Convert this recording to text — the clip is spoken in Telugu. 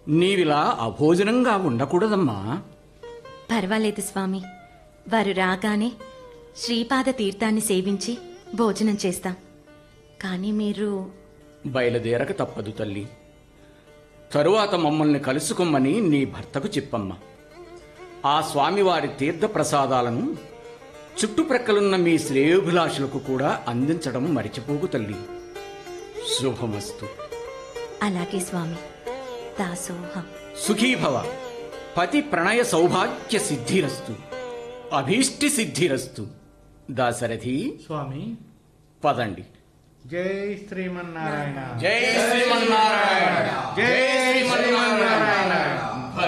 నీవిలా అభోజనంగా ఉండకూడదమ్మా పర్వాలేదు స్వామి వారు రాగానే శ్రీపాద తీర్థాన్ని సేవించి భోజనం చేస్తాం కానీ మీరు బయలుదేరక తప్పదు తల్లి తరువాత మమ్మల్ని కలుసుకోమని నీ భర్తకు చెప్పమ్మా ఆ స్వామివారి తీర్థ ప్రసాదాలను చుట్టుప్రక్కలున్న మీ శ్రేయోభిలాషులకు కూడా అందించడం మరిచిపోకు తల్లి శుభమస్తు అలాగే స్వామి దాసోహం సుఖీభవ పతి ప్రణయ సౌభాగ్య సిద్ధిరస్తు అభీష్టి సిద్ధిరస్తు దాశరథి స్వామి పదండి జై శ్రీమన్నారాయణ జై శ్రీమన్నారాయణ జై శ్రీమన్నారాయణ